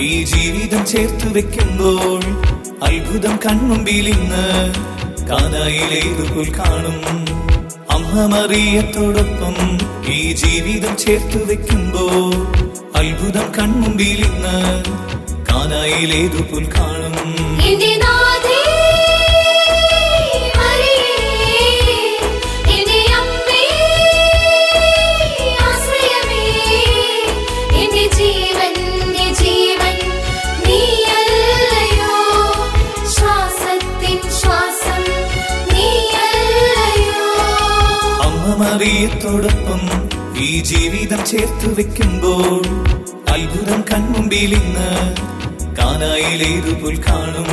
ഈ ജീവിതം ചേർത്ത് വെക്കുമ്പോൾ അത്ഭുതം കൺമുമ്പിൽ ഇന്ന് കാനായിലേതുപോൽ കാണും അമ്മ മറിയത്തോടൊപ്പം ഈ ജീവിതം ചേർത്ത് വെക്കുമ്പോൾ അത്ഭുതം കൺമുമ്പിൽ ഇന്ന് കാനായിലേതുപോൽ കാണും എന്റെ നാഥേ മറിയേ എന്റെ അമ്മേ ആശ്രയമേ എന്റെ ജീവന്റെ ജീവൻ നീയല്ലയോ ശ്വാസത്തിൻ ശ്വാസം നീയല്ലയോ അമ്മ മറിയത്തോടൊപ്പം ഈ ജീവിതം ചേർത്ത് വെക്കുമ്പോൾ അത്ഭുതം കൺമുമ്പിൽ ഇന്ന് കാനായിലേതുപോൽ കാണും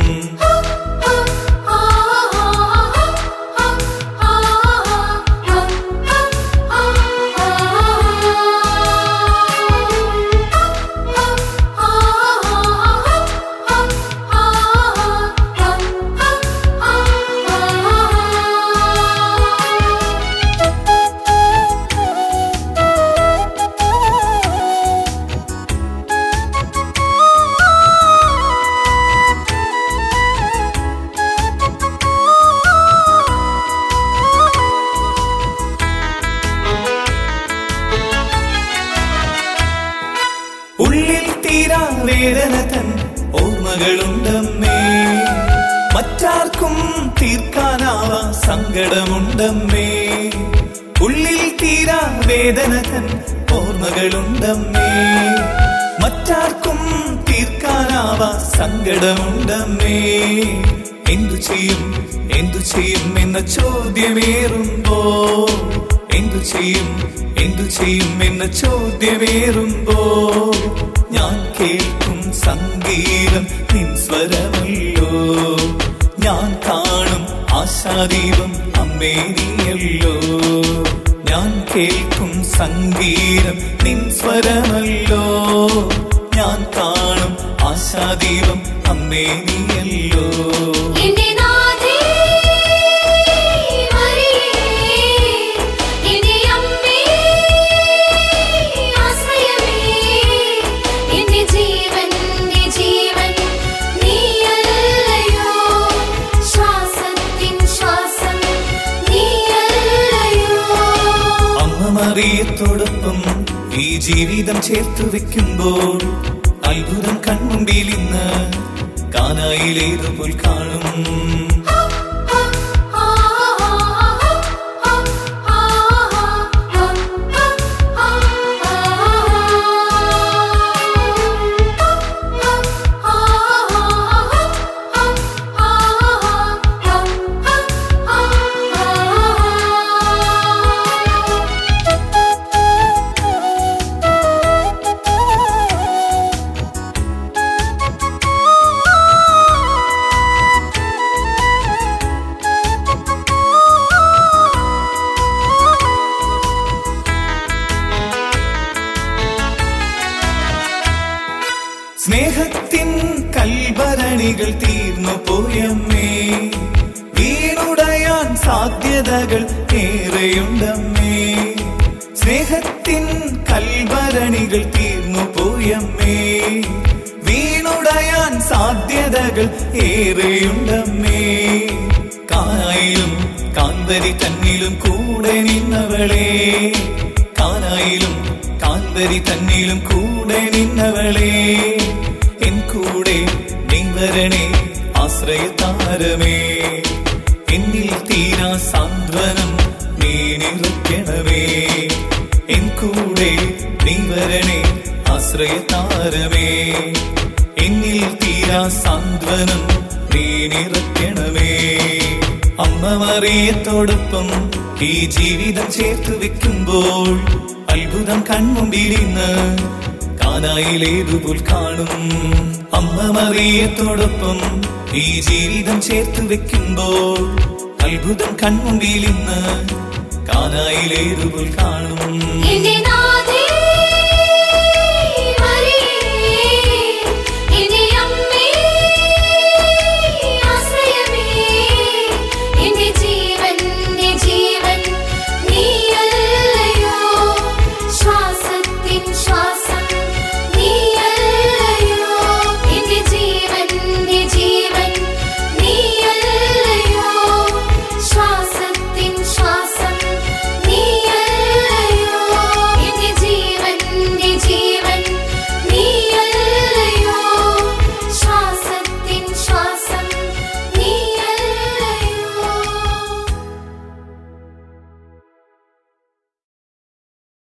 ഉള്ളിൽ തീരാ വേദന തൻ ഓർമ്മകളുണ്ടമ്മേ മറ്റാർക്കും തീർക്കാനാവാ സങ്കടമുണ്ടമ്മേ ഉള്ളിൽ തീരാ വേദന തൻ ഓർമ്മകളുണ്ടമ്മേ മറ്റാർക്കും തീർക്കാനാവാ സങ്കടമുണ്ടമ്മേ എന്തു ചെയ്യും എന്തു ചെയ്യും എന്ന ചോദ്യമേറുമ്പോ എന്തു ചെയ്യും എന്തു ചെയ്യും എന്ന ചോദ്യമേറുമ്പോ ഞാൻ കേൾക്കും സംഗീതം നിൻ സ്വരമല്ലോ ഞാൻ കാണും ആശാദീപം അമ്മേ നീയല്ലോ ഞാൻ കേൾക്കും സംഗീതം നിൻ സ്വരമല്ലോ ഞാൻ കാണും ആശാദീപം അമ്മേ നീയല്ലോ എന്റെ നാഥേ മറിയേ എന്റെ അമ്മേ ആശ്രയമേ എന്റെ ജീവന്റെ ജീവൻ നീയല്ലയോ ശ്വാസത്തിൻ ശ്വാസം നീയല്ലയോ അമ്മ മറിയത്തോടൊപ്പം ഈ ജീവിതം ചേർത്ത് വെക്കുമ്പോൾ അത്ഭുതം കൺമുമ്പിൽ ഇന്ന് കാനായിലേതുപോൽ കാണും സ്നേഹത്തിൻ കൽഭരണികൾ തീർന്നു പോയമ്മേ വീണുടയാൻ സാധ്യതകൾ ഏറെയുണ്ടമ്മേ സ്നേഹത്തിൻ കൽഭരണികൾ തീർന്നു പോയമ്മേ വീണുടയാൻ സാധ്യതകൾ ഏറെയുണ്ടമ്മേ കാനായിലും കാന്തരി തന്നിലും കൂടെ നിന്നവളെ കാനായിലും കാന്തരി തന്നിലും കൂടെ നിന്നവളെ എൻ കൂടെ നീ വരണേ ആശ്രയതാരമേ എന്നിൽ തീരാ സാന്ത്വനം നീ നിറയ്ക്കണമേ എൻ കൂടെ നീ വരണേ ആശ്രയതാരമേ എന്നിൽ തീരാ സാന്ത്വനം നീ നിറയ്ക്കണമേ അമ്മ മറിയത്തോടൊപ്പം ഈ ജീവിതം ചേർത്ത് വെക്കുമ്പോൾ അത്ഭുതം കൺമുമ്പിലിന്ന് കാനായിലേതുപോൽ കാണും അമ്മ മറിയത്തോടൊപ്പം ഈ ജീവിതം ചേർത്ത് വെക്കുമ്പോൾ അത്ഭുതം കൺമുമ്പിലിന്ന് കാനായിലേതുപോൽ കാണും എന്റെ നാഥേ